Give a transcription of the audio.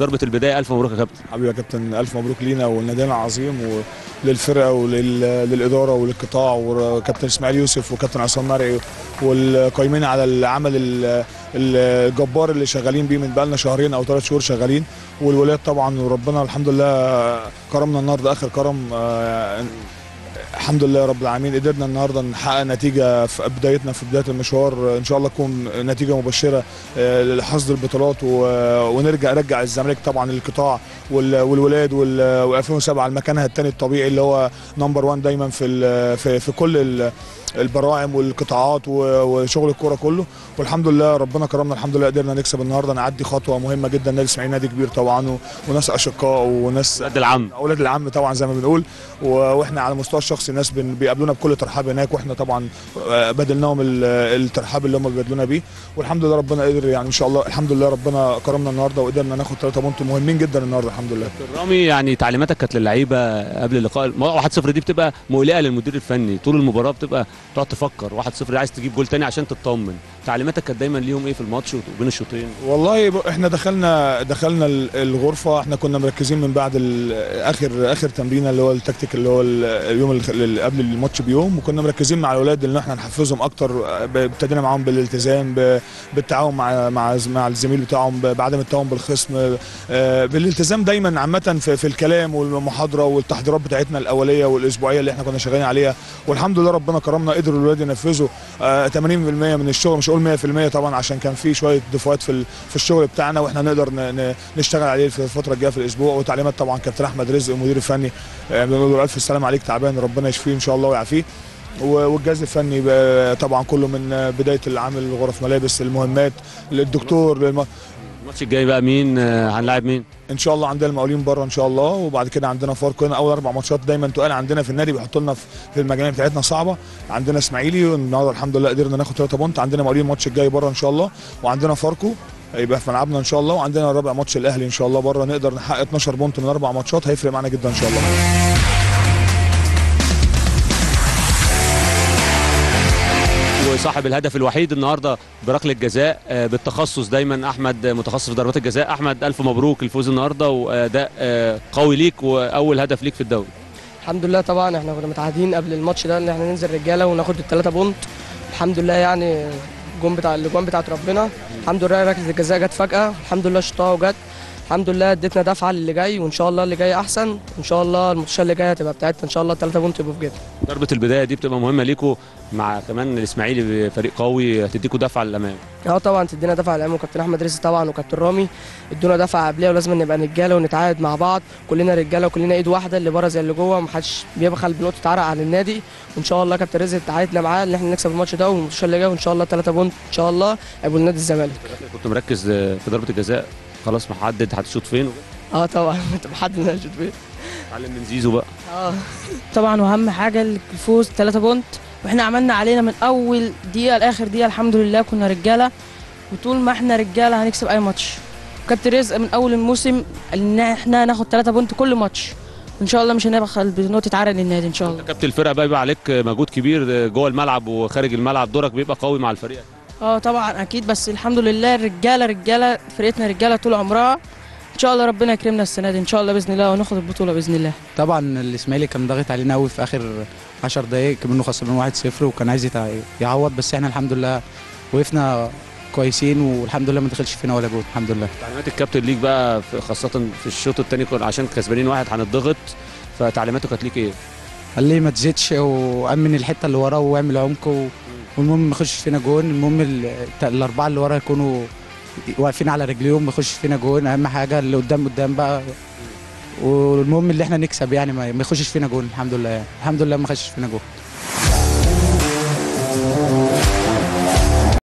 ضربه البدايه الف مبروك يا كابتن حبيبي يا كابتن الف مبروك لينا ولنادينا العظيم وللفرقه وللاداره وللقطاع وكابتن اسماعيل يوسف وكابتن عصام مرعي والقايمين على العمل ال- الجبار اللي شغالين بيه من بقالنا شهرين او ثلاث شهور شغالين والولاد طبعا وربنا الحمد لله كرمنا النهارده اخر كرم آه، الحمد لله رب العالمين قدرنا النهارده نحقق نتيجه في بدايتنا في بدايه المشوار ان شاء الله تكون نتيجه مبشره آه، لحصد البطولات و- ونرجع نرجع الزمالك طبعا للقطاع وال- والولاد وال- و2007 لمكانها الثاني الطبيعي اللي هو نمبر 1 دايما في ال- في في كل ال- البراعم والقطاعات و- وشغل الكوره كله والحمد لله ربنا كرمنا الحمد لله قدرنا نكسب النهارده نعدي خطوه مهمه جدا نادي اسماعيلي نادي كبير طبعا و- وناس اشقاء وناس قد العم اولاد العم طبعا زي ما بنقول و- واحنا على المستوى الشخصي الناس بن- بيقابلونا بكل ترحاب هناك واحنا طبعا آه، بدلناهم ال- الترحاب اللي هم بيبادلونا بيه والحمد لله ربنا قدر يعني ان شاء الله الحمد لله ربنا كرمنا النهارده وقدرنا ناخد ثلاثه بونت مهمين جدا النهارده الحمد لله رامي يعني تعليماتك كانت للعيبه قبل اللقاء 1-0 دي بتبقى مقلقه للمدير الفني طول المباراه بتبقى تقعد تفكر 1-0 عايز تجيب جول تاني عشان تطمن تعليماتك كانت دايما ليهم ايه في الماتش وبين الشوطين والله ب- احنا دخلنا دخلنا ال- الغرفه احنا كنا مركزين من بعد ال- اخر اخر تمرينه اللي هو التكتيك اللي هو ال- اليوم اللي- اللي قبل الماتش بيوم وكنا مركزين مع الاولاد ان احنا نحفزهم اكتر ب- ابتدينا معاهم بالالتزام ب- بالتعاون مع مع ز- مع الزميل بتاعهم ب- بعدم التعاون بالخصم آه، بالالتزام دايما عامه في, في الكلام والمحاضره والتحضيرات بتاعتنا الاوليه والاسبوعيه اللي احنا كنا شغالين عليها والحمد لله ربنا كرمنا قدروا الولاد ينفذوا آه، 80% من الشغل مش اقول 100% طبعا عشان كان في شويه دفوات في ال- في الشغل بتاعنا واحنا نقدر ن- ن- نشتغل عليه في الفتره الجايه في الاسبوع وتعليمات طبعا كابتن احمد رزق المدير الفني آه، بنقول له الف سلام عليك تعبان ربنا يشفيه ان شاء الله ويعافيه و- والجهاز الفني ب- طبعا كله من آه، بدايه العامل غرف ملابس المهمات للدكتور للم... الماتش الجاي بقى مين آه، هنلاعب مين ان شاء الله عندنا المقاولين بره ان شاء الله وبعد كده عندنا فاركو هنا اول اربع ماتشات دايما تقال عندنا في النادي بيحطوا لنا في في المجاميع بتاعتنا صعبه عندنا اسماعيلي والنهارده الحمد لله قدرنا ناخد 3 بونت عندنا مقاولين الماتش الجاي بره ان شاء الله وعندنا فاركو هيبقى في ملعبنا ان شاء الله وعندنا الرابع ماتش الاهلي ان شاء الله بره نقدر نحقق 12 بونت من اربع ماتشات هيفرق معانا جدا ان شاء الله وصاحب الهدف الوحيد النهارده بركله جزاء آه، بالتخصص دايما احمد متخصص في ضربات الجزاء احمد الف مبروك الفوز النهارده واداء آه، قوي ليك واول هدف ليك في الدوري الحمد لله طبعا احنا كنا متعهدين قبل الماتش ده ان احنا ننزل رجاله وناخد الثلاثه بونت الحمد لله يعني الجون بتاع الاجوان بتاعت ربنا الحمد لله ركله الجزاء جت فجاه الحمد لله شطها وجت الحمد لله اديتنا دفعه للي جاي وان شاء الله اللي جاي احسن وان شاء الله الماتشات اللي جايه هتبقى بتاعتنا ان شاء الله الثلاثه بونت يبقوا في جيبنا ضربه البدايه دي بتبقى مهمه ليكوا مع كمان الاسماعيلي فريق قوي هتديكوا دفعه للامام اه طبعا تدينا دفعه الامام وكابتن احمد رزق طبعا وكابتن رامي ادونا دفعه قبليه ولازم نبقى رجاله ونتعاهد مع بعض كلنا رجاله وكلنا ايد واحده اللي بره زي اللي جوه ومحدش بيبخل بنقطه عرق عن النادي وان شاء الله كابتن رزق تعاهدنا معاه ان احنا نكسب الماتش ده والماتش اللي جاي وان شاء الله 3 بونت ان شاء الله هيبقوا لنادي الزمالك كنت مركز آه، في ضربه الجزاء خلاص محدد هتشوط فين اه طبعا انت محدد ان انا اشوط فين اتعلم من زيزو بقى اه طبعا واهم حاجه الفوز 3 بونت واحنا عملنا علينا من اول دقيقه لاخر دقيقه الحمد لله كنا رجاله وطول ما احنا رجاله هنكسب اي ماتش كابتن رزق من اول الموسم ان احنا ناخد 3 بونت كل ماتش ان شاء الله مش هنبخل بنقطه عرق للنادي ان شاء الله كابتن الفرقه بقى يبقى عليك مجهود كبير جوه الملعب وخارج الملعب دورك بيبقى قوي مع الفريق اه طبعا اكيد بس الحمد لله الرجاله رجاله فرقتنا رجاله طول عمرها ان شاء الله ربنا يكرمنا السنه دي ان شاء الله باذن الله وناخد البطوله باذن الله طبعا الاسماعيلي كان ضاغط علينا قوي في اخر 10 دقائق كمان خسرنا 1-0 وكان عايز يتع- يعوض بس احنا الحمد لله وقفنا كويسين والحمد لله ما دخلش فينا ولا جول الحمد لله تعليمات الكابتن ليك بقى في خاصه في الشوط الثاني عشان كسبانين واحد هنضغط فتعليماته كانت ليك ايه؟ قال لي ما تزيدش وامن الحته اللي ورا واعمل عمق و... والمهم ما يخش فينا جون المهم ال- الاربعه اللي ورا يكونوا واقفين على رجليهم ما يخش فينا جون اهم حاجه اللي قدام قدام بقى والمهم اللي احنا نكسب يعني ما ما يخشش فينا جون الحمد لله يعني. الحمد لله ما خشش فينا جون